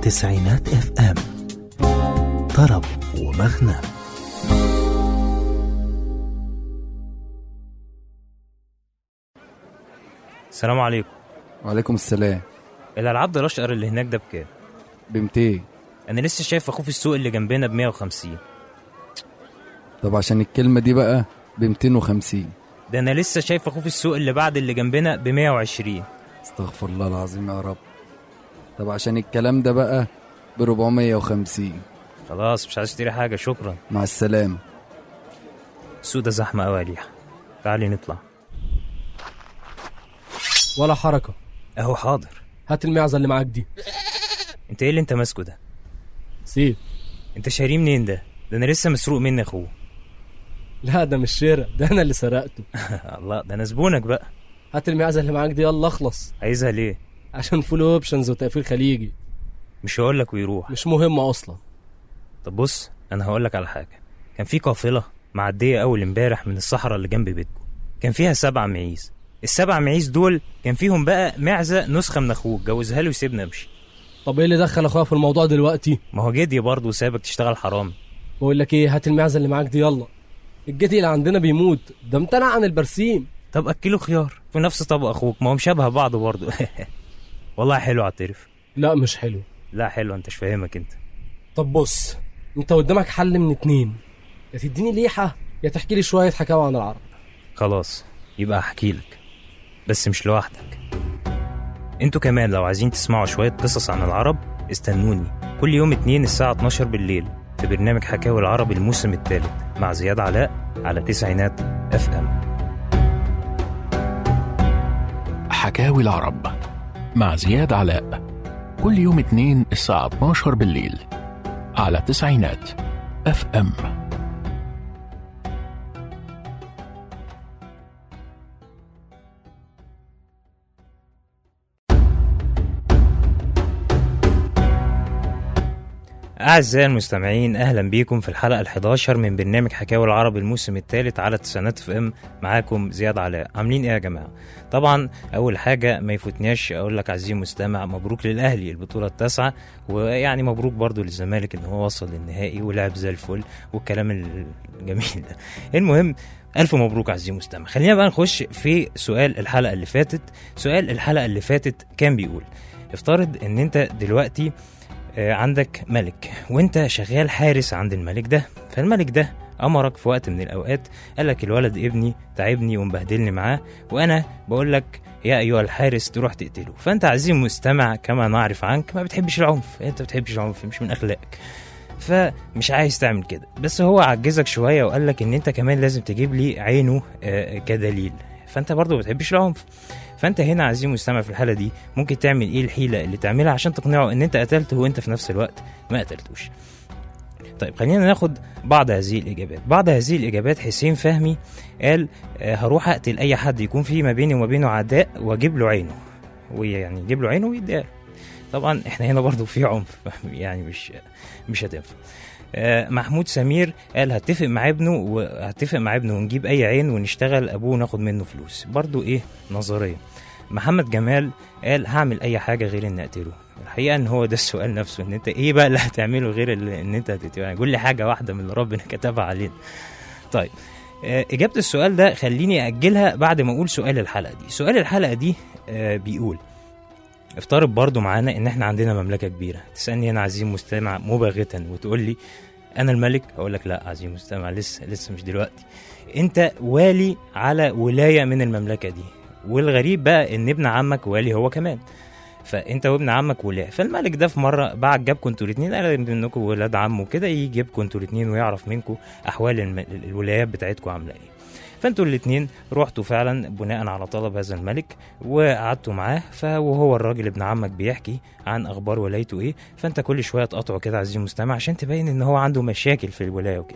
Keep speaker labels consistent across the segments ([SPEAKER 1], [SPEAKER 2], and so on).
[SPEAKER 1] تسعينات اف ام طرب ومغنى
[SPEAKER 2] السلام عليكم
[SPEAKER 3] وعليكم السلام
[SPEAKER 2] الالعاب ده الاشقر اللي هناك ده بكام
[SPEAKER 3] ب 200
[SPEAKER 2] انا لسه شايف اخوه في السوق اللي جنبنا ب 150
[SPEAKER 3] طب عشان الكلمة دي بقى ب 250
[SPEAKER 2] ده انا لسه شايف اخوه في السوق اللي بعد اللي جنبنا ب 120
[SPEAKER 3] استغفر الله العظيم يا رب طب عشان الكلام ده بقى ب 450
[SPEAKER 2] خلاص مش عايز اشتري حاجه شكرا
[SPEAKER 3] مع السلامة
[SPEAKER 2] السوق ده زحمه قوي يا ليحة تعالي نطلع
[SPEAKER 4] ولا حركة
[SPEAKER 2] اهو حاضر
[SPEAKER 4] هات المعزة اللي معاك دي
[SPEAKER 2] انت ايه اللي انت ماسكه ده
[SPEAKER 4] سيف
[SPEAKER 2] انت شاريه منين ده ده انا لسه مسروق مني اخوه
[SPEAKER 4] لا ده مش شراء ده انا اللي سرقته
[SPEAKER 2] الله ده انا زبونك بقى
[SPEAKER 4] هات المعزة اللي معاك دي يلا اخلص
[SPEAKER 2] عايزها ليه
[SPEAKER 4] عشان فول اوبشنز وتقفيل خليجي
[SPEAKER 2] مش هقول لك ويروح
[SPEAKER 4] مش مهمة اصلا
[SPEAKER 2] طب بص انا هقول لك على حاجه كان في قافله معديه اول امبارح من الصحراء اللي جنب بيتكم كان فيها سبع معيز السبع معيز دول كان فيهم بقى معزه نسخه من اخوك جوزها له وسيبنا امشي
[SPEAKER 4] طب ايه اللي دخل اخويا في الموضوع دلوقتي
[SPEAKER 2] ما هو جدي برضه سابك تشتغل حرام
[SPEAKER 4] بقول لك ايه هات المعزة اللي معاك دي يلا الجدي اللي عندنا بيموت ده امتنع عن البرسيم
[SPEAKER 2] طب اكله خيار في نفس طبق اخوك ما هم شبه بعض برضه والله حلو اعترف
[SPEAKER 4] لا مش حلو
[SPEAKER 2] لا حلو انت مش فاهمك انت
[SPEAKER 4] طب بص انت قدامك حل من اتنين يا تديني ليحة يا تحكي لي شوية حكاوي عن العرب
[SPEAKER 2] خلاص يبقى احكي لك بس مش لوحدك انتوا كمان لو عايزين تسمعوا شوية قصص عن العرب استنوني كل يوم اتنين الساعة 12 بالليل في برنامج حكاوي العرب الموسم الثالث مع زياد علاء على تسعينات اف ام
[SPEAKER 5] حكاوي العرب مع زياد علاء كل يوم اثنين الساعة 12 بالليل على تسعينات اف ام
[SPEAKER 2] أعزائي المستمعين أهلا بيكم في الحلقة ال11 من برنامج حكاوي العرب الموسم الثالث على تسعينات اف ام معاكم زياد علاء عاملين إيه يا جماعة؟ طبعا أول حاجة ما يفوتناش أقول لك عزيزي المستمع مبروك للأهلي البطولة التاسعة ويعني مبروك برضو للزمالك إن هو وصل للنهائي ولعب زي الفل والكلام الجميل ده المهم ألف مبروك عزيزي المستمع خلينا بقى نخش في سؤال الحلقة اللي فاتت سؤال الحلقة اللي فاتت كان بيقول افترض ان انت دلوقتي آه، عندك ملك وانت شغال حارس عند الملك ده فالملك ده امرك في وقت من الاوقات قال لك الولد ابني تعبني ومبهدلني معاه وانا بقول لك يا ايها الحارس تروح تقتله فانت عزيزي المستمع كما نعرف عنك ما بتحبش العنف انت ما بتحبش العنف مش من اخلاقك فمش عايز تعمل كده بس هو عجزك شويه وقال لك ان انت كمان لازم تجيب لي عينه آه، كدليل فانت برضه ما بتحبش العنف فانت هنا عزيزي المستمع في الحاله دي ممكن تعمل ايه الحيله اللي تعملها عشان تقنعه ان انت قتلته وانت في نفس الوقت ما قتلتوش طيب خلينا ناخد بعض هذه الاجابات بعض هذه الاجابات حسين فهمي قال آه، هروح اقتل اي حد يكون في ما بيني وما بينه عداء واجيب له عينه ويعني يجيب له عينه ويديها له. طبعا احنا هنا برضو في عنف يعني مش مش هتنفع آه، محمود سمير قال هتفق مع ابنه وهتفق مع ابنه ونجيب اي عين ونشتغل ابوه وناخد منه فلوس برضو ايه نظريه محمد جمال قال هعمل اي حاجه غير ان اقتله الحقيقه ان هو ده السؤال نفسه ان انت ايه بقى اللي هتعمله غير اللي ان انت هتقتله يعني قول لي حاجه واحده من اللي ربنا كتبها علينا طيب آه، اجابه السؤال ده خليني اجلها بعد ما اقول سؤال الحلقه دي سؤال الحلقه دي آه، بيقول افترض برضو معانا ان احنا عندنا مملكه كبيره تسالني انا عزيزي المستمع مباغتا وتقول لي انا الملك اقول لك لا عزيزي المستمع لسه لسه مش دلوقتي انت والي على ولايه من المملكه دي والغريب بقى ان ابن عمك والي هو كمان فانت وابن عمك ولاء فالملك ده في مره بعت جابكم انتوا الاثنين قال انكم ولاد عم وكده يجي يجيبكم انتوا الاثنين ويعرف منكم احوال الم- الولايات بتاعتكم عامله ايه فانتوا الاثنين رحتوا فعلا بناء على طلب هذا الملك وقعدتوا معاه فوهو الراجل ابن عمك بيحكي عن اخبار ولايته ايه فانت كل شويه تقاطعه كده عزيزي المستمع عشان تبين ان هو عنده مشاكل في الولايه وكده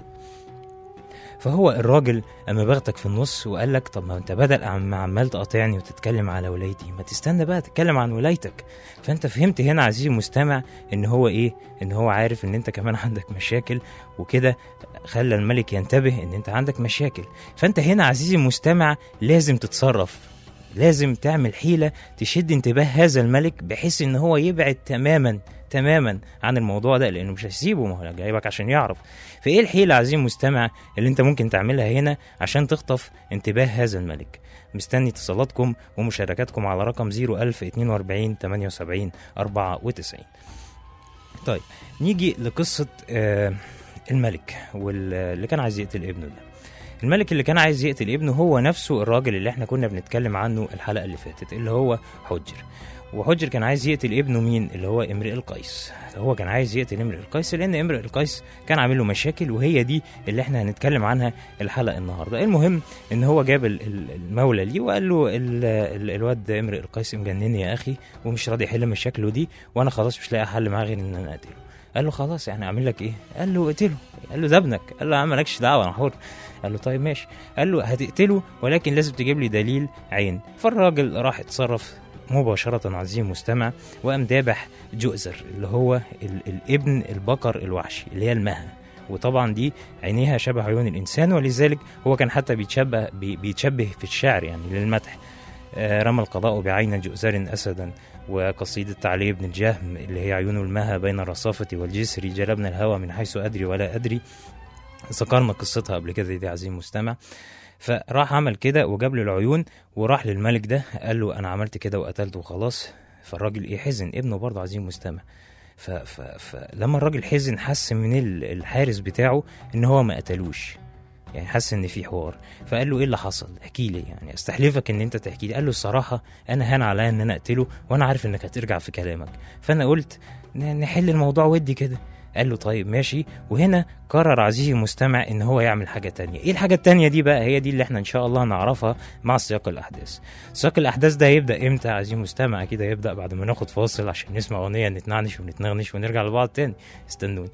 [SPEAKER 2] فهو الراجل اما باخدك في النص وقال لك طب ما انت بدل عم عمال تقاطعني وتتكلم على ولايتي ما تستنى بقى تتكلم عن ولايتك فانت فهمت هنا عزيزي المستمع ان هو ايه ان هو عارف ان انت كمان عندك مشاكل وكده خلى الملك ينتبه ان انت عندك مشاكل فانت هنا عزيزي المستمع لازم تتصرف لازم تعمل حيلة تشد انتباه هذا الملك بحيث ان هو يبعد تماما تماما عن الموضوع ده لانه مش هيسيبه ما هو جايبك عشان يعرف فايه الحيلة عزيزي المستمع اللي انت ممكن تعملها هنا عشان تخطف انتباه هذا الملك مستني اتصالاتكم ومشاركاتكم على رقم 01042 78 94 طيب نيجي لقصة آه الملك واللي كان عايز يقتل ابنه ده الملك اللي كان عايز يقتل ابنه هو نفسه الراجل اللي احنا كنا بنتكلم عنه الحلقة اللي فاتت اللي هو حجر وحجر كان عايز يقتل ابنه مين اللي هو امرئ القيس هو كان عايز يقتل امرئ القيس لان امرئ القيس كان عامل له مشاكل وهي دي اللي احنا هنتكلم عنها الحلقه النهارده المهم ان هو جاب ال- ال- المولى ليه وقال له ال- ال- الواد امرئ القيس مجنني يا اخي ومش راضي يحل مشاكله دي وانا خلاص مش لاقي حل معاه غير ان انا اقتله قال له خلاص يعني اعمل لك ايه قال له اقتله قال له ده ابنك قال له يا عم مالكش دعوه انا حر قال له طيب ماشي قال له هتقتله ولكن لازم تجيب لي دليل عين فالراجل راح اتصرف مباشرة عزيزي المستمع وقام دابح جؤزر اللي هو ال- الابن البقر الوحشي اللي هي المها وطبعا دي عينيها شبه عيون الانسان ولذلك هو كان حتى بيتشبه بي- بيتشبه في الشعر يعني للمدح آه، رمى القضاء بعين جؤزر اسدا وقصيدة علي بن الجهم اللي هي عيون المها بين الرصافة والجسر جلبنا الهوى من حيث أدري ولا أدري ذكرنا قصتها قبل كده دي عزيزي المستمع فراح عمل كده وجاب له العيون وراح للملك ده قال له انا عملت كده وقتلته وخلاص فالراجل ايه حزن ابنه برضه عزيزي المستمع ف ف فلما الراجل حزن حس من ال- الحارس بتاعه ان هو ما قتلوش يعني حس ان في حوار فقال له ايه اللي حصل احكي لي يعني استحلفك ان انت تحكي لي قال له الصراحه انا هان عليا ان انا اقتله وانا عارف انك هترجع في كلامك فانا قلت ن- نحل الموضوع ودي كده قال له طيب ماشي وهنا قرر عزيزي المستمع ان هو يعمل حاجه تانية ايه الحاجه التانية دي بقى هي دي اللي احنا ان شاء الله هنعرفها مع سياق الاحداث سياق الاحداث ده هيبدا امتى عزيزي المستمع كده يبدا بعد ما ناخد فاصل عشان نسمع اغنيه نتنعنش ونتنغنش ونرجع لبعض تاني استنوني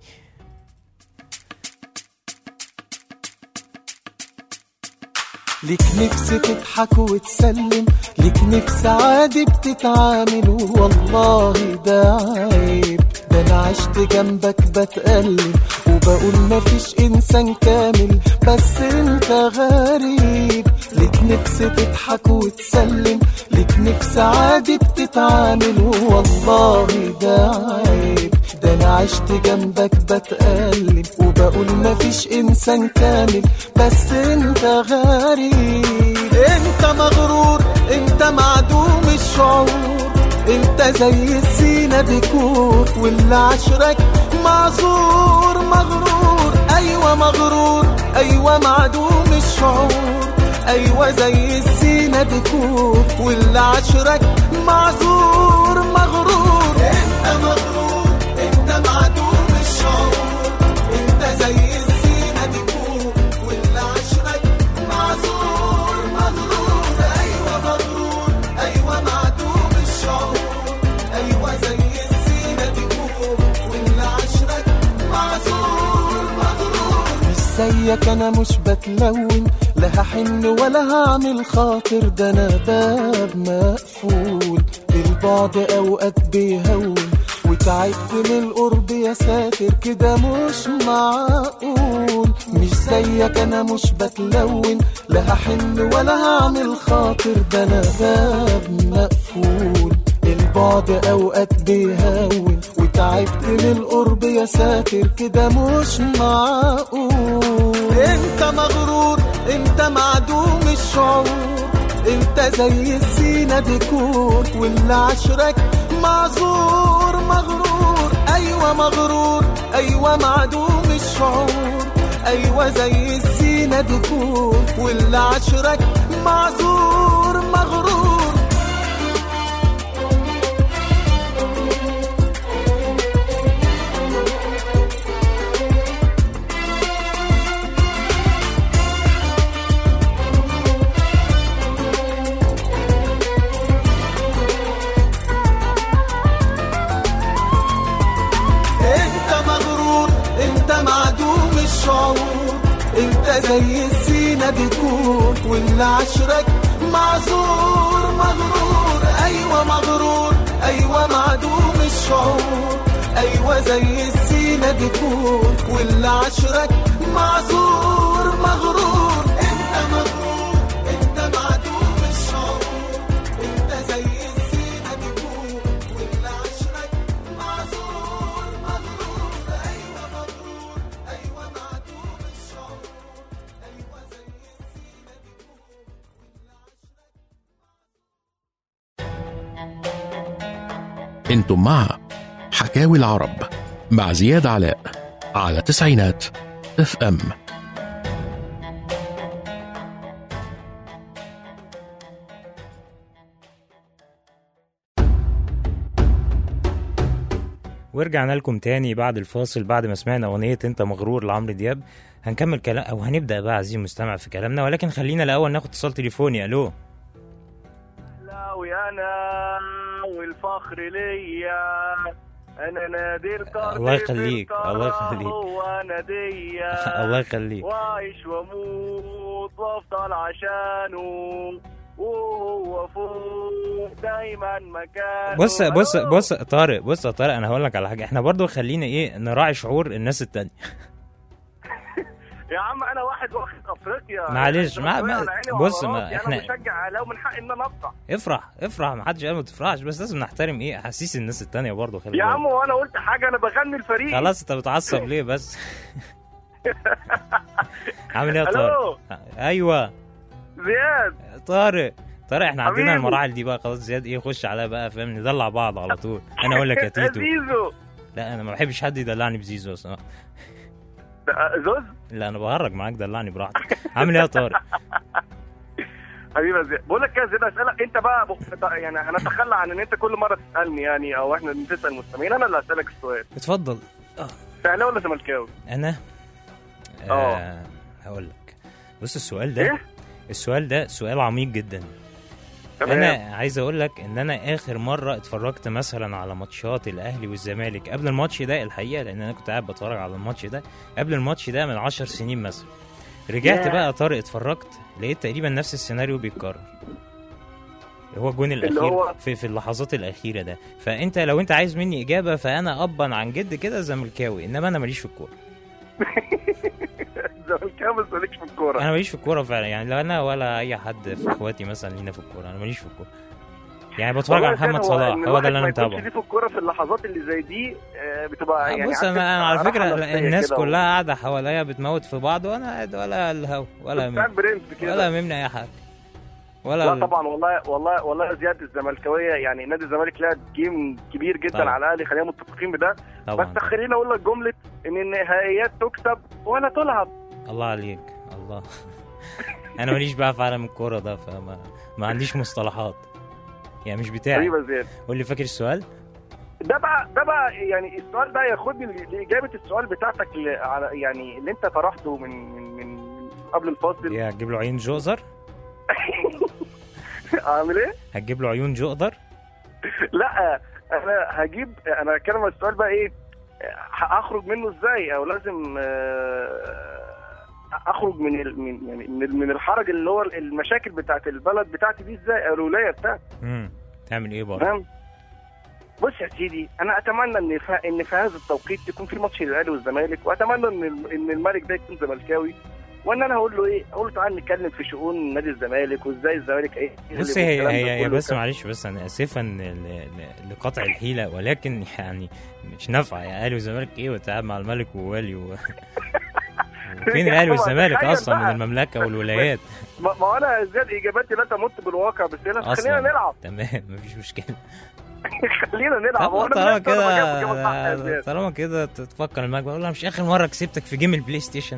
[SPEAKER 6] ليك نفس تضحك وتسلم ليك نفس عادي بتتعامل والله ده عيب ده انا عشت جنبك بتألم وبقول مفيش انسان كامل بس انت غريب ليك نفس تضحك وتسلم ليك نفس عادي بتتعامل والله ده عيب ده انا عشت جنبك بتألم وبقول مفيش انسان كامل بس انت غريب انت مغرور انت معدوم الشعور انت زي الزينة ديكور واللي عشرك معذور مغرور ايوه مغرور ايوه معدوم الشعور ايوه زي الزينة ديكور واللي عشرك معذور مغرور انت مغرور انت معدوم الشعور انت زي الزينة ديكور واللي عشرك معذور مغرور ايوه مغرور ايوه معدوم الشعور ايوه زي الزينة ديكور واللي عشرك معذور مغرور مش زيك انا مش بتلون لا هحن ولا هعمل خاطر ده انا باب مقفول البعد اوقات بيهون وتعبت من القرب يا ساتر كده مش معقول مش زيك انا مش بتلون لا هحن ولا هعمل خاطر ده انا باب مقفول البعد اوقات بيهون وتعبت من القرب يا ساتر كده مش معقول انت مغرور انت معدوم الشعور انت زي الزينة ديكور واللي عشرك معذور مغرور ايوه مغرور ايوه معدوم الشعور ايوه زي الزينة ديكور واللي عشرك معذور مغرور انت مغرور انت معدوم الشعور انت زي الزينة ديكور واللي عشرك معذور مغرور ايوه مغرور ايوه معدوم الشعور ايوه زي الزينة ديكور واللي عشرك معذور مغرور انت مغرور انت معدوم الشعور
[SPEAKER 5] انتم مع حكاوي العرب مع زياد علاء على تسعينات اف ام
[SPEAKER 2] ورجعنا لكم تاني بعد الفاصل بعد ما سمعنا اغنيه انت مغرور لعمرو دياب هنكمل كلام او هنبدا بقى عزيزي المستمع في كلامنا ولكن خلينا الاول ناخد اتصال تليفوني الو
[SPEAKER 7] لا ويانا والفخر ليا انا نادر طرد
[SPEAKER 2] الله يخليك، الله يخليك.
[SPEAKER 7] هو نادية
[SPEAKER 2] الله يخليك
[SPEAKER 7] وعايش واموت وافضل عشانه وهو فوق دايما مكانه
[SPEAKER 2] بص بص
[SPEAKER 7] ألو.
[SPEAKER 2] بص طارق بص يا طارق انا هقول لك على حاجه احنا برضو خلينا ايه نراعي شعور الناس التانية
[SPEAKER 7] يا عم انا واحد واخد افريقيا
[SPEAKER 2] معلش، ما- ما-
[SPEAKER 7] على عيني وعلى
[SPEAKER 2] بص، ما
[SPEAKER 7] راسي.
[SPEAKER 2] إحنا-
[SPEAKER 7] انا مشجع اهلاوي من حقي ان انا افرح
[SPEAKER 2] افرح افرح ما حدش قال ما تفرحش بس لازم نحترم ايه احاسيس الناس التانية برضو خلي
[SPEAKER 7] يا
[SPEAKER 2] بالك.
[SPEAKER 7] عم وانا قلت حاجه انا بغني الفريق
[SPEAKER 2] خلاص انت بتعصب ليه بس عامل ايه يا طارق
[SPEAKER 7] الو
[SPEAKER 2] ايوه
[SPEAKER 7] زياد
[SPEAKER 2] طارق طارق احنا عندنا
[SPEAKER 7] حبيبي.
[SPEAKER 2] المراحل دي بقى خلاص زياد ايه خش عليا بقى فاهم ندلع بعض على طول انا اقول لك يا تيتو
[SPEAKER 7] زيزو
[SPEAKER 2] لا انا ما بحبش حد يدلعني بزيزو اصلا
[SPEAKER 7] ده- زوز
[SPEAKER 2] لا انا بهرج معاك دلعني براحتك عامل ايه يا طارق
[SPEAKER 7] حبيبي يا زياد بقول لك يا زياد اسالك انت بقى ب... يعني هنتخلى عن ان انت كل مره تسالني يعني او احنا بنسال المستمعين انا اللي هسالك السؤال
[SPEAKER 2] اتفضل
[SPEAKER 7] انت اهلاوي ولا زملكاوي؟
[SPEAKER 2] انا آه هقول لك بص السؤال ده
[SPEAKER 7] إيه؟
[SPEAKER 2] السؤال ده سؤال عميق جدا
[SPEAKER 7] تمام.
[SPEAKER 2] انا عايز اقول لك ان انا اخر مره اتفرجت مثلا على ماتشات الاهلي والزمالك قبل الماتش ده الحقيقه لان انا كنت قاعد بتفرج على الماتش ده قبل الماتش ده من عشر سنين مثلا رجعت
[SPEAKER 7] ياه.
[SPEAKER 2] بقى يا طارق اتفرجت لقيت تقريبا نفس السيناريو بيتكرر هو الجون الاخير
[SPEAKER 7] هو-
[SPEAKER 2] في, في اللحظات الاخيره ده فانت لو انت عايز مني اجابه فانا ابا عن جد كده زملكاوي انما انا ماليش في الكوره
[SPEAKER 7] زملكاوي بس مالكش في الكوره
[SPEAKER 2] انا ماليش في الكوره فعلا يعني لا انا ولا اي حد في اخواتي مثلا لينا في الكوره انا ماليش في الكوره يعني بتفرج
[SPEAKER 7] والله
[SPEAKER 2] على
[SPEAKER 7] يا زياد
[SPEAKER 2] محمد صلاح
[SPEAKER 7] إن
[SPEAKER 2] هو ده
[SPEAKER 7] الواحد
[SPEAKER 2] اللي انا
[SPEAKER 7] ما يكونش
[SPEAKER 2] متابعه
[SPEAKER 7] ليه في الكوره في اللحظات اللي زي دي آه، بتبقى يعني
[SPEAKER 2] بص
[SPEAKER 7] عارف
[SPEAKER 2] انا أنا على
[SPEAKER 7] راحة
[SPEAKER 2] فكره
[SPEAKER 7] نفسية
[SPEAKER 2] الناس
[SPEAKER 7] كده
[SPEAKER 2] كلها قاعده حواليا بتموت في بعض وانا قاعد ولا الهوا ولا
[SPEAKER 7] بتاع
[SPEAKER 2] مم-
[SPEAKER 7] برنس كده
[SPEAKER 2] ولا ممني اي حاجه ولا
[SPEAKER 7] لا طبعا والله والله والله يا زياد الزملكاويه يعني نادي الزمالك لعب جيم كبير جدا
[SPEAKER 2] طبعا.
[SPEAKER 7] على الاهلي خلينا متفقين بده
[SPEAKER 2] طبعا
[SPEAKER 7] بس خليني اقول لك جمله ان النهائيات تكسب ولا تلعب
[SPEAKER 2] الله عليك الله انا ماليش بقى في عالم الكوره ده فما ما عنديش مصطلحات يعني مش بتاعي
[SPEAKER 7] حبيبي يا زياد
[SPEAKER 2] قول لي فاكر السؤال
[SPEAKER 7] ده بقى ده بقى يعني السؤال ده ياخدني ل- لاجابه السؤال بتاعتك ل- على يعني اللي انت طرحته من من من من قبل الفاصل
[SPEAKER 2] يا هتجيب له عيون جؤذر
[SPEAKER 7] اعمل ايه؟
[SPEAKER 2] هتجيب له عيون جؤذر
[SPEAKER 7] لا انا هجيب انا هتكلم عن السؤال بقى ايه ه- اخرج منه ازاي او لازم آه، اخرج من ال- من يعني من من الحرج اللي هو المشاكل بتاعت البلد بتاعتي دي ازاي او الولايه بتاعتي
[SPEAKER 2] امم تعمل ايه برضه
[SPEAKER 7] فاهم بص يا سيدي انا اتمنى ان في ان في هذا التوقيت يكون في ماتش للاهلي والزمالك واتمنى ان ال- ان الملك ده يكون زملكاوي وان انا هقول له ايه اقول له تعالى نتكلم في شؤون نادي الزمالك وازاي الزمالك ايه
[SPEAKER 2] بص هي هي هي بس معلش بس انا اسفا ل- ل- لقطع الحيله ولكن يعني مش نافعه يا اهلي والزمالك ايه وانت قاعد مع الملك ووالي و... فين الاهلي والزمالك
[SPEAKER 7] تخيل
[SPEAKER 2] اصلا من
[SPEAKER 7] بقى.
[SPEAKER 2] المملكه والولايات
[SPEAKER 7] ما ما انا زياد اجاباتي لا تمت بالواقع بس يلا
[SPEAKER 2] اصلا
[SPEAKER 7] خلينا نلعب
[SPEAKER 2] تمام مفيش مشكله
[SPEAKER 7] خلينا نلعب
[SPEAKER 2] طب
[SPEAKER 7] هو أنا
[SPEAKER 2] طالما
[SPEAKER 7] بجد ولا بجاوب إجابة صح يا
[SPEAKER 2] كده
[SPEAKER 7] زياد؟
[SPEAKER 2] طالما كده تفكر الملك بقول لها مش اخر مره كسبتك في جيم البلاي ستيشن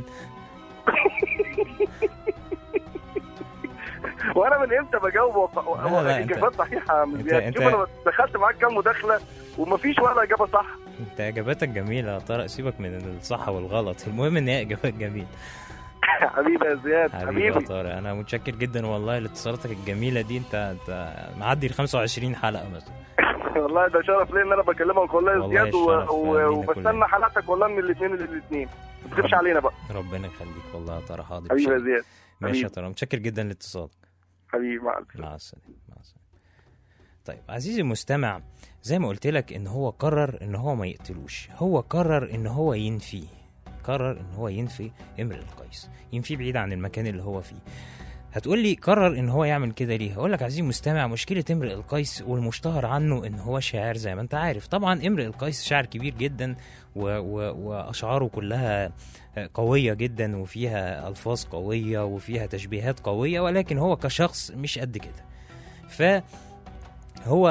[SPEAKER 7] وانا من امتى بجاوب وق-
[SPEAKER 2] لا، لا، أنت-
[SPEAKER 7] اجابات صحيحه يا
[SPEAKER 2] أنت-
[SPEAKER 7] زياد
[SPEAKER 2] أنت-
[SPEAKER 7] شوف انا دخلت معاك كام مداخله ومفيش ولا اجابه صح
[SPEAKER 2] انت اجاباتك جميله يا طارق سيبك من الصح والغلط المهم ان هي اجابات جميله
[SPEAKER 7] حبيبي يا زياد
[SPEAKER 2] حبيبي يا
[SPEAKER 7] حبيبي
[SPEAKER 2] طارق انا متشكر جدا والله لاتصالاتك الجميله دي انت انت معدي ال 25 حلقه مثلا
[SPEAKER 7] والله ده شرف ليا ان انا بكلمك والله يا
[SPEAKER 2] والله
[SPEAKER 7] زياد و...
[SPEAKER 2] الشرف
[SPEAKER 7] و...
[SPEAKER 2] لينا
[SPEAKER 7] وبستنى
[SPEAKER 2] كلنا.
[SPEAKER 7] حلقتك والله من الاثنين للاثنين ما تخافش علينا بقى
[SPEAKER 2] ربنا يخليك والله يا طارق حاضر
[SPEAKER 7] حبيبي يا
[SPEAKER 2] مش-
[SPEAKER 7] زياد
[SPEAKER 2] ماشي يا
[SPEAKER 7] حبيبي.
[SPEAKER 2] طارق متشكر جدا لاتصالك
[SPEAKER 7] حبيبي مع السلامه
[SPEAKER 2] مع السلامه مع السلامه طيب عزيزي المستمع زي ما قلت لك ان هو قرر ان هو ما يقتلوش هو قرر ان هو ينفيه قرر ان هو ينفي امرئ القيس ينفيه بعيد عن المكان اللي هو فيه هتقول لي قرر ان هو يعمل كده ليه هقول لك عزيزي المستمع مشكله امرئ القيس والمشتهر عنه ان هو شاعر زي ما انت عارف طبعا امرئ القيس شاعر كبير جدا و و واشعاره كلها قويه جدا وفيها الفاظ قويه وفيها تشبيهات قويه ولكن هو كشخص مش قد كده فهو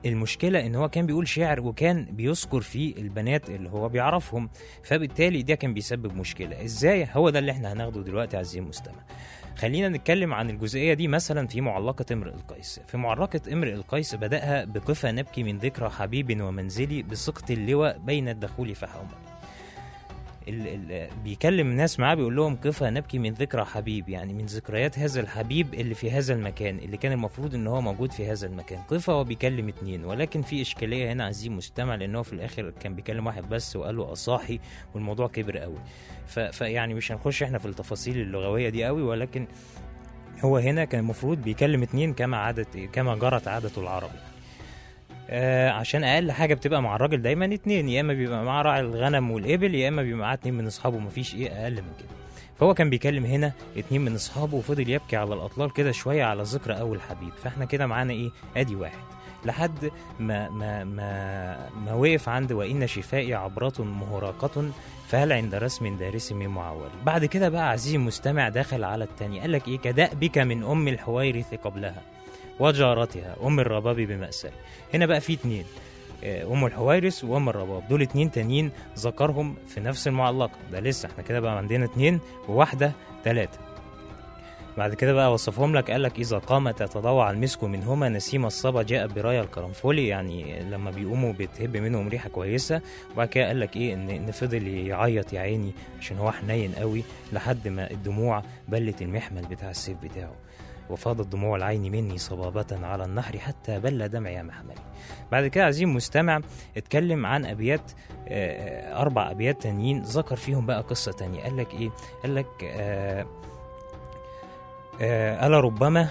[SPEAKER 2] المشكله ان هو كان بيقول شعر وكان بيذكر فيه البنات اللي هو بيعرفهم فبالتالي ده كان بيسبب مشكله ازاي هو ده اللي احنا هناخده دلوقتي عزيزي المستمع خلينا نتكلم عن الجزئيه دي مثلا في معلقه امرئ القيس في معلقه امرئ القيس بداها بقفا نبكي من ذكرى حبيب ومنزلي بسقط اللواء بين الدخول فحومل ال ال بيكلم الناس معاه بيقول لهم قفا نبكي من ذكرى حبيب يعني من ذكريات هذا الحبيب اللي في هذا المكان اللي كان المفروض ان هو موجود في هذا المكان قفا هو بيكلم اتنين ولكن في اشكاليه هنا عزيزي المستمع لان هو في الاخر كان بيكلم واحد بس وقال له اصاحي والموضوع كبر قوي ف- فيعني مش هنخش احنا في التفاصيل اللغويه دي قوي ولكن هو هنا كان المفروض بيكلم اتنين كما عادت كما جرت عاده العرب يعني. آه عشان اقل حاجه بتبقى مع الراجل دايما اتنين يا اما بيبقى معاه راعي الغنم والابل يا اما بيبقى معاه اتنين من اصحابه مفيش ايه اقل من كده فهو كان بيكلم هنا اتنين من اصحابه وفضل يبكي على الاطلال كده شويه على ذكرى اول حبيب فاحنا كده معانا ايه ادي واحد لحد ما ما ما ما وقف عند وان شفائي عبرة مهراقة فهل عند رسم دارس من معول بعد كده بقى عزيزي المستمع دخل على التاني قال لك ايه كدأبك من ام الحويرث قبلها وجارتها ام الرباب بمأسر هنا بقى في اتنين آه، ام الحويرث وام الرباب دول اتنين تانيين ذكرهم في نفس المعلقه ده لسه احنا كده بقى عندنا اتنين وواحده تلاته بعد كده بقى وصفهم لك قال لك اذا قامت يتضوع المسك منهما نسيم الصبا جاء برايه القرنفلي يعني لما بيقوموا بتهب منهم ريحه كويسه وبعد كده قال لك ايه ان ان فضل يعيط يا عيني عشان هو حنين قوي لحد ما الدموع بلت المحمل بتاع السيف بتاعه وفاضت دموع العين مني صبابة على النهر حتى بل دمعي محملي بعد كده عزيزي المستمع اتكلم عن أبيات آه، أربع أبيات تانيين ذكر فيهم بقى قصة تانية قال لك إيه قال لك آه آه ألا ربما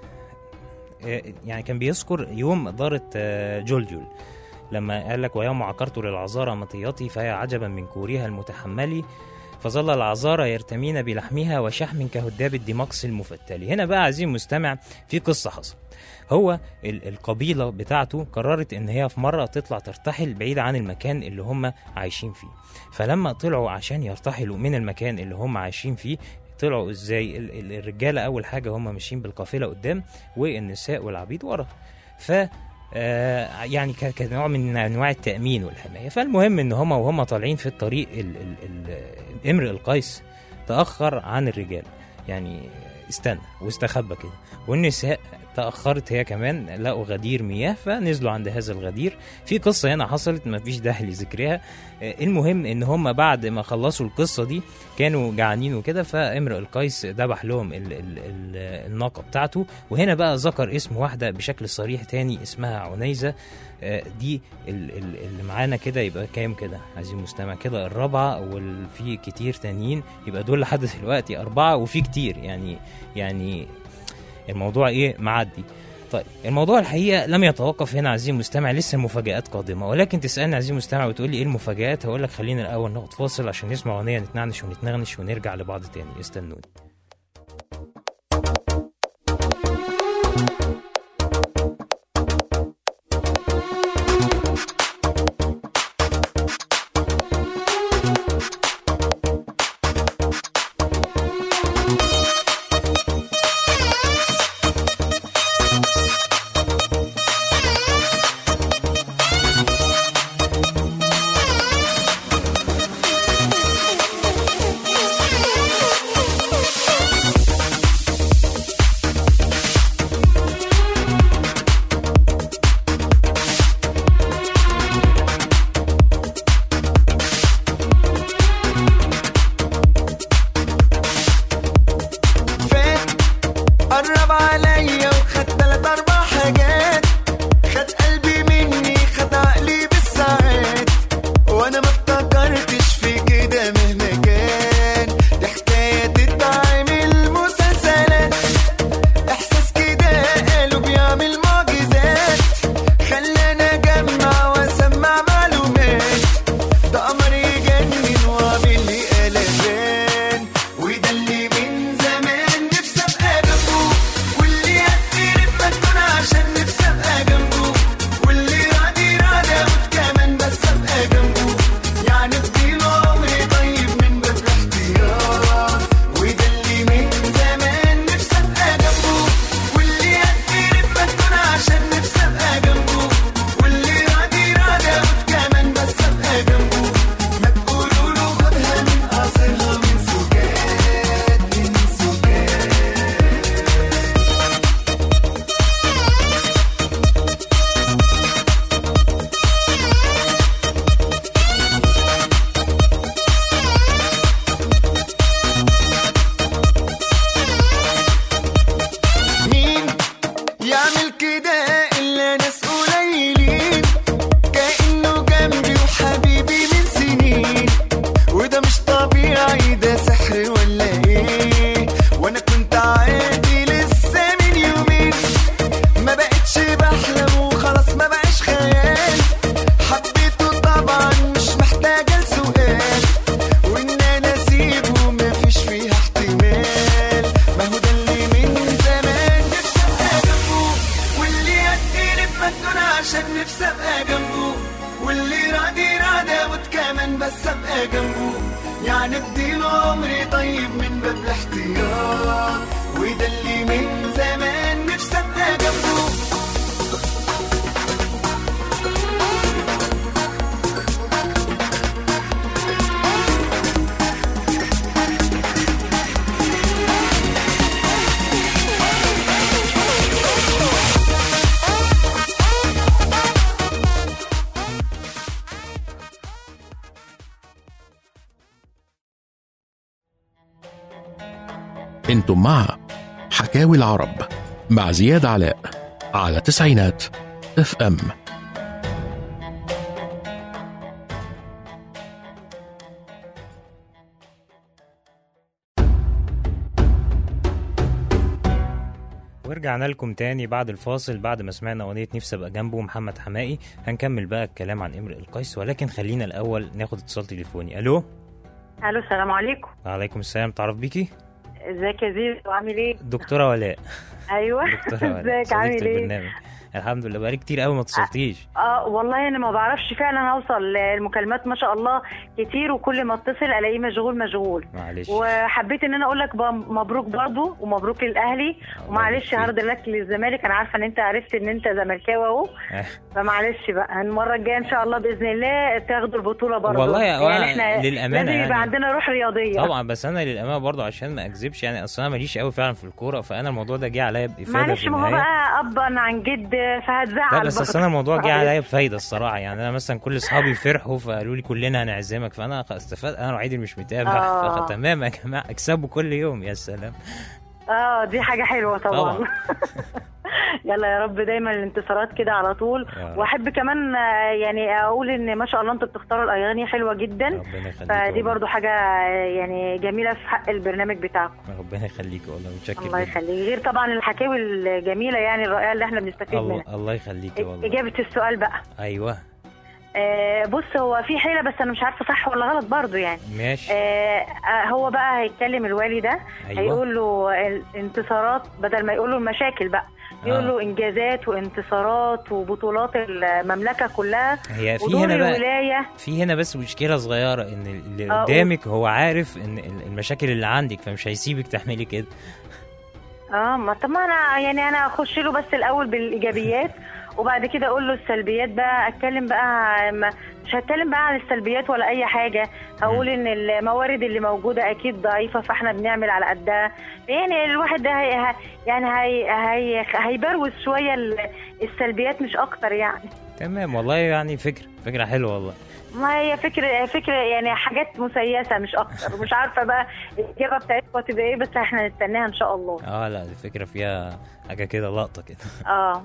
[SPEAKER 2] آه يعني كان بيذكر يوم دارت آه جلجل لما قال لك ويوم عقرت للعذارى مطيتي فهي عجبا من كورها المتحمل فظل العذارى يرتمين بلحمها وشحم كهداب الدماقس المفتل هنا بقى عزيزي المستمع في قصة حصلت هو ال- القبيلة بتاعته قررت ان هي في مرة تطلع ترتحل بعيد عن المكان اللي هم عايشين فيه فلما طلعوا عشان يرتحلوا من المكان اللي هم عايشين فيه طلعوا ازاي ال- ال- الرجالة اول حاجة هم ماشيين بالقافلة قدام والنساء والعبيد ورا ف آه، يعني ك- كنوع من انواع التامين والحمايه فالمهم ان هم وهم طالعين في الطريق ال- ال- ال- امرئ القيس تاخر عن الرجال يعني استنى واستخبى كده والنساء تاخرت هي كمان لقوا غدير مياه فنزلوا عند هذا الغدير في قصه هنا حصلت ما فيش داعي لذكرها آه، المهم ان هم بعد ما خلصوا القصه دي كانوا جعانين وكده فامرئ القيس ذبح لهم ال ال ال الناقه بتاعته وهنا بقى ذكر اسم واحده بشكل صريح تاني اسمها عنيزه آه، دي ال- ال- اللي معانا كده يبقى كام كده عايزين المستمع كده الرابعه وفي كتير تانيين يبقى دول لحد دلوقتي اربعه وفي كتير يعني يعني الموضوع ايه معدي طيب الموضوع الحقيقه لم يتوقف هنا عزيزي المستمع لسه المفاجآت قادمه ولكن تسالني عزيزي المستمع وتقول لي ايه المفاجآت هقول لك خلينا الاول ناخد فاصل عشان نسمع اغنيه نتنعنش ونتنغنش ونرجع لبعض تاني استنوني
[SPEAKER 8] Thank
[SPEAKER 6] عشان نفسي ابقى جنبه واللي راضي راضي وكمان بس ابقى جنبه يعني اديله عمري طيب من باب الاحتياط وده اللي من زمان نفسي ابقى جنبه
[SPEAKER 5] انتم مع حكاوي العرب مع زياد علاء على تسعينات اف ام
[SPEAKER 2] ورجعنا لكم تاني بعد الفاصل بعد ما سمعنا اغنيه نفسي ابقى جنبه محمد حمائي هنكمل بقى الكلام عن امرئ القيس ولكن خلينا الاول ناخد اتصال تليفوني الو
[SPEAKER 8] الو السلام عليكم
[SPEAKER 2] وعليكم السلام تعرف بيكي
[SPEAKER 8] ازيك يا زيزو عامل ايه
[SPEAKER 2] دكتوره ولاء
[SPEAKER 8] ايوه
[SPEAKER 2] دكتوره ولاء
[SPEAKER 8] ازيك عامل
[SPEAKER 2] صديقة
[SPEAKER 8] ايه
[SPEAKER 2] البرنامج الحمد لله بقالي كتير قوي ما اتصلتيش
[SPEAKER 8] اه والله انا ما بعرفش فعلا اوصل المكالمات ما شاء الله كتير وكل ما اتصل الاقيه مشغول مشغول
[SPEAKER 2] معلش
[SPEAKER 8] وحبيت ان انا اقول لك ب- مبروك برضو ومبروك للاهلي ومعلش
[SPEAKER 2] يبارك
[SPEAKER 8] هارد لك للزمالك انا عارفه ان انت عرفت ان انت زملكاوي اهو
[SPEAKER 2] آه.
[SPEAKER 8] فمعلش بقى المره الجايه ان شاء الله باذن الله تاخدوا البطوله برضو
[SPEAKER 2] والله يا-
[SPEAKER 8] يعني احنا
[SPEAKER 2] للأمانة
[SPEAKER 8] لازم يبقى
[SPEAKER 2] يعني.
[SPEAKER 8] عندنا روح رياضيه
[SPEAKER 2] طبعا بس انا للامانه برضه عشان ما اكذبش يعني اصل انا ماليش قوي فعلا في الكوره فانا الموضوع ده جه عليا بافاده
[SPEAKER 8] معلش
[SPEAKER 2] في
[SPEAKER 8] ما هو
[SPEAKER 2] النهايه
[SPEAKER 8] بقى ابا عن جد فهتزعل
[SPEAKER 2] لا بس
[SPEAKER 8] برضه.
[SPEAKER 2] اصل انا الموضوع جه
[SPEAKER 8] معلش.
[SPEAKER 2] عليا بفايده الصراحه يعني انا مثلا كل اصحابي فرحوا فقالوا لي كلنا هنعزمك فانا خ- استفدت انا الوحيد اللي مش متابع
[SPEAKER 8] آه.
[SPEAKER 2] فتمام يا جماعه اكسبوا كل يوم يا سلام
[SPEAKER 8] اه دي حاجة حلوة طبعا,
[SPEAKER 2] طبعا.
[SPEAKER 8] يلا يا رب دايما الانتصارات كده على طول
[SPEAKER 2] يا رب.
[SPEAKER 8] واحب كمان آه، يعني اقول ان ما شاء الله انتوا بتختاروا الاغاني حلوة جدا
[SPEAKER 2] ربنا يخليك
[SPEAKER 8] فدي
[SPEAKER 2] والله.
[SPEAKER 8] برضو حاجة آه، يعني جميلة في حق البرنامج بتاعكم
[SPEAKER 2] ربنا يخليك والله متشكر
[SPEAKER 8] الله
[SPEAKER 2] جدا.
[SPEAKER 8] يخليك غير طبعا الحكاوي الجميلة يعني الرائعة اللي احنا بنستفيد منها
[SPEAKER 2] الله الله يخليك والله
[SPEAKER 8] إجابة السؤال بقى
[SPEAKER 2] ايوه
[SPEAKER 8] آه بص هو في حيلة بس أنا مش عارفة صح ولا غلط برضو يعني
[SPEAKER 2] ماشي
[SPEAKER 8] آه آه، هو بقى هيتكلم الوالي ده
[SPEAKER 2] أيوة.
[SPEAKER 8] هيقول له الانتصارات بدل ما يقول له المشاكل بقى يقول
[SPEAKER 2] آه.
[SPEAKER 8] له انجازات وانتصارات وبطولات المملكه كلها
[SPEAKER 2] هي في
[SPEAKER 8] ودور
[SPEAKER 2] هنا بقى
[SPEAKER 8] الولايه
[SPEAKER 2] في هنا بس مشكله صغيره ان اللي
[SPEAKER 8] آه،
[SPEAKER 2] قدامك هو عارف ان المشاكل اللي عندك فمش هيسيبك تعملي كده
[SPEAKER 8] اه ما طب ما انا يعني انا اخش له بس الاول بالايجابيات وبعد كده اقول له السلبيات بقى اتكلم بقى ما- مش هتكلم بقى عن السلبيات ولا اي حاجه هقول ان الموارد اللي موجوده اكيد ضعيفه فاحنا بنعمل على قدها يعني الواحد ده هي ه- يعني هي هي هيبروز شويه ال- السلبيات مش اكتر يعني
[SPEAKER 2] تمام والله يعني فكره فكره حلوه والله
[SPEAKER 8] ما هي فكرة فكرة يعني حاجات مسيسة مش أكتر مش عارفة بقى الإجابة بتاعتكم هتبقى إيه بس إحنا نستناها إن شاء الله
[SPEAKER 2] اه لا الفكره فيها حاجه كده لقطه كده
[SPEAKER 8] اه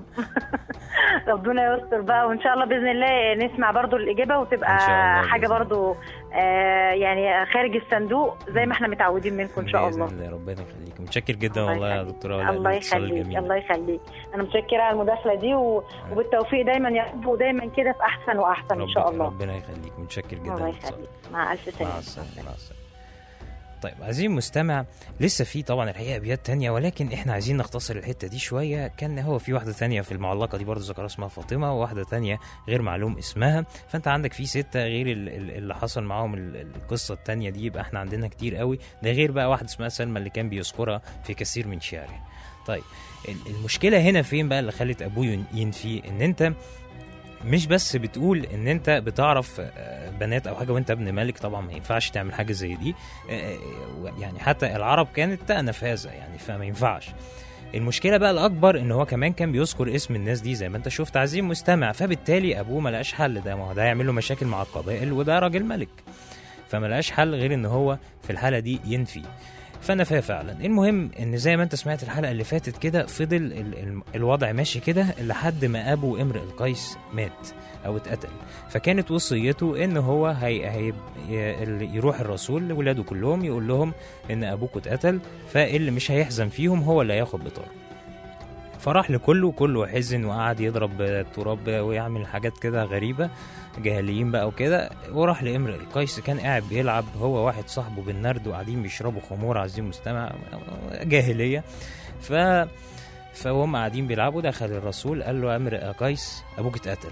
[SPEAKER 8] ربنا يستر بقى وان شاء الله باذن الله نسمع برضو الاجابه وتبقى
[SPEAKER 2] إن شاء الله
[SPEAKER 8] حاجه
[SPEAKER 2] بإذن
[SPEAKER 8] برضو آه يعني خارج الصندوق زي ما احنا متعودين منكم ان شاء
[SPEAKER 2] بإذن
[SPEAKER 8] الله
[SPEAKER 2] الله ربنا يخليك متشكر جدا
[SPEAKER 8] الله
[SPEAKER 2] والله يا
[SPEAKER 8] يخليك.
[SPEAKER 2] دكتوره ولاء
[SPEAKER 8] الله
[SPEAKER 2] الاتصال
[SPEAKER 8] يخليك
[SPEAKER 2] الجميل
[SPEAKER 8] الله يخليك انا متشكره على المداخله دي و... وبالتوفيق دايما يا رب ودايما كده في احسن واحسن ان شاء
[SPEAKER 2] ربنا-
[SPEAKER 8] الله
[SPEAKER 2] ربنا يخليك متشكر جدا
[SPEAKER 8] الله
[SPEAKER 2] للاتصال.
[SPEAKER 8] يخليك مع الف
[SPEAKER 2] مع
[SPEAKER 8] سلامه
[SPEAKER 2] السلامه مع السلامه طيب عايزين مستمع لسه في طبعا الحقيقه ابيات تانية ولكن احنا عايزين نختصر الحته دي شويه كان هو في واحده تانية في المعلقه دي برضه ذكرها اسمها فاطمه وواحده تانية غير معلوم اسمها فانت عندك في سته غير ال- ال- اللي حصل معاهم ال- ال- القصه التانية دي يبقى احنا عندنا كتير قوي ده غير بقى واحده اسمها سلمى اللي كان بيذكرها في كثير من شعره طيب ال- المشكله هنا فين بقى اللي خلت ابوه ين- ينفي ان انت مش بس بتقول ان انت بتعرف آه، بنات او حاجه وانت ابن ملك طبعا ما ينفعش تعمل حاجه زي دي آه، يعني حتى العرب كانت تأنف هذا يعني فما ينفعش المشكله بقى الاكبر ان هو كمان كان بيذكر اسم الناس دي زي ما انت شفت عزيز مستمع فبالتالي ابوه ما لقاش حل ده ما هو ده هيعمل له مشاكل مع القبائل وده راجل ملك فما لقاش حل غير ان هو في الحاله دي ينفي فنفاه فعلا المهم ان زي ما انت سمعت الحلقه اللي فاتت كده فضل ال ال الوضع ماشي كده لحد ما ابو امرئ القيس مات او اتقتل فكانت وصيته ان هو هي هي ي- يروح الرسول لولاده كلهم يقول لهم ان ابوك اتقتل فاللي مش هيحزن فيهم هو اللي هياخد بطار فراح لكله كله حزن وقعد يضرب تراب ويعمل حاجات كده غريبة جاهليين بقى وكده وراح لامرئ القيس كان قاعد بيلعب هو واحد صاحبه بالنرد وقاعدين بيشربوا خمور عايزين مستمع جاهلية ف فهم قاعدين بيلعبوا دخل الرسول قال له امر يا قيس ابوك اتقتل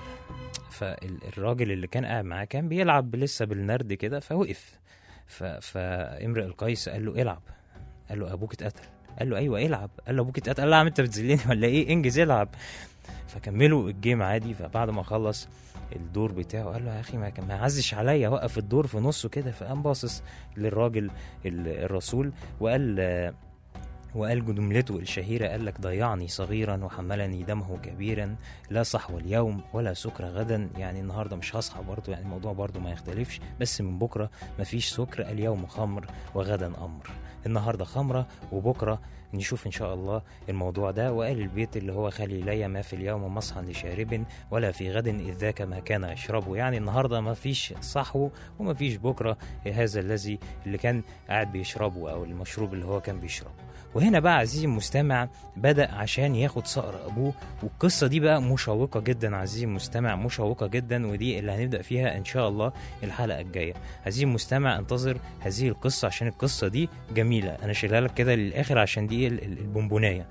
[SPEAKER 2] فالراجل اللي كان قاعد معاه كان بيلعب لسه بالنرد كده فوقف ف- فامرئ القيس قال له العب قال له ابوك اتقتل قال له ايوه العب قال له ابوك اتقتل قال له يا عم انت بتذلني ولا ايه انجز العب فكملوا الجيم عادي فبعد ما خلص الدور بتاعه قال له يا اخي ما كان ما عزش عليا وقف الدور في نصه كده فقام باصص للراجل ال- الرسول وقال آه، وقال جملته الشهيرة قال لك ضيعني صغيرا وحملني دمه كبيرا لا صحو اليوم ولا سكر غدا يعني النهاردة مش هصحى برضه يعني الموضوع برضه ما يختلفش بس من بكرة مفيش سكر اليوم خمر وغدا أمر النهاردة خمرة وبكرة نشوف إن شاء الله الموضوع ده وقال البيت اللي هو خلي لي ما في اليوم مصحا لشارب ولا في غد إذ ذاك ما كان يشربه يعني النهاردة ما فيش صحو وما فيش بكرة هذا الذي اللي كان قاعد بيشربه أو المشروب اللي هو كان بيشربه وهنا بقى عزيزي المستمع بدأ عشان ياخد صقر أبوه والقصة دي بقى مشوقة جدا عزيزي المستمع مشوقة جدا ودي اللي هنبدأ فيها إن شاء الله الحلقة الجاية عزيزي المستمع انتظر هذه القصة عشان القصة دي جميلة أنا شايلها لك كده للآخر عشان دي ال- ال- البونبوناية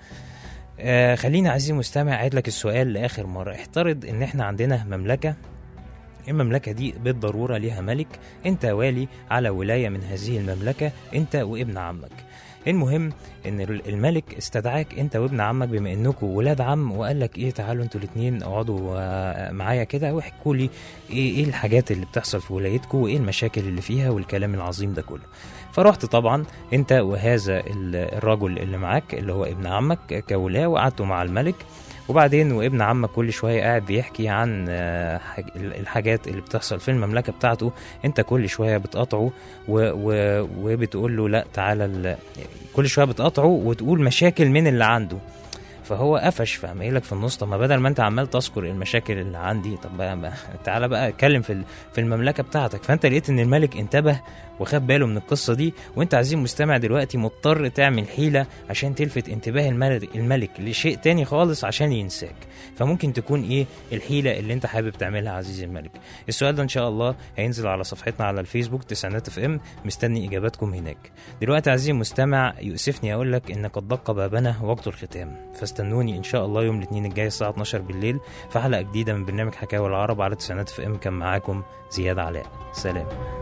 [SPEAKER 2] آه خلينا عزيزي المستمع أعيد لك السؤال لآخر مرة افترض إن إحنا عندنا مملكة المملكة دي بالضرورة ليها ملك انت والي على ولاية من هذه المملكة انت وابن عمك المهم ان الملك استدعاك انت وابن عمك بما انكم ولاد عم وقال لك ايه تعالوا انتوا الاثنين اقعدوا آه، معايا كده واحكوا لي ايه ايه الحاجات اللي بتحصل في ولايتكم وايه المشاكل اللي فيها والكلام العظيم ده كله فرحت طبعا انت وهذا ال- الرجل اللي معاك اللي هو ابن عمك كولاة وقعدتوا مع الملك وبعدين وابن عمك كل شويه قاعد بيحكي عن آه، حاج- الحاجات اللي بتحصل في المملكه بتاعته انت كل شويه بتقاطعه و و وبتقول له لا تعالى ال- كل شويه بتقاطعه وتقول مشاكل من اللي عنده فهو قفش فقام قايل لك في النص طب ما بدل ما انت عمال تذكر المشاكل اللي عندي طب بقى بقى تعالى بقى اتكلم في ال- في المملكه بتاعتك فانت لقيت ان الملك انتبه وخد باله من القصه دي وانت عزيزي المستمع دلوقتي مضطر تعمل حيله عشان تلفت انتباه الملك, الملك لشيء تاني خالص عشان ينساك فممكن تكون ايه الحيله اللي انت حابب تعملها عزيزي الملك السؤال ده ان شاء الله هينزل على صفحتنا على الفيسبوك تسعينات اف ام مستني اجاباتكم هناك دلوقتي عزيزي المستمع يؤسفني اقول لك ان قد دق بابنا وقت الختام فاستنوني ان شاء الله يوم الاثنين الجاي الساعه 12 بالليل في حلقه جديده من برنامج حكاوي العرب على تسعينات اف ام كان معاكم زياد علاء سلام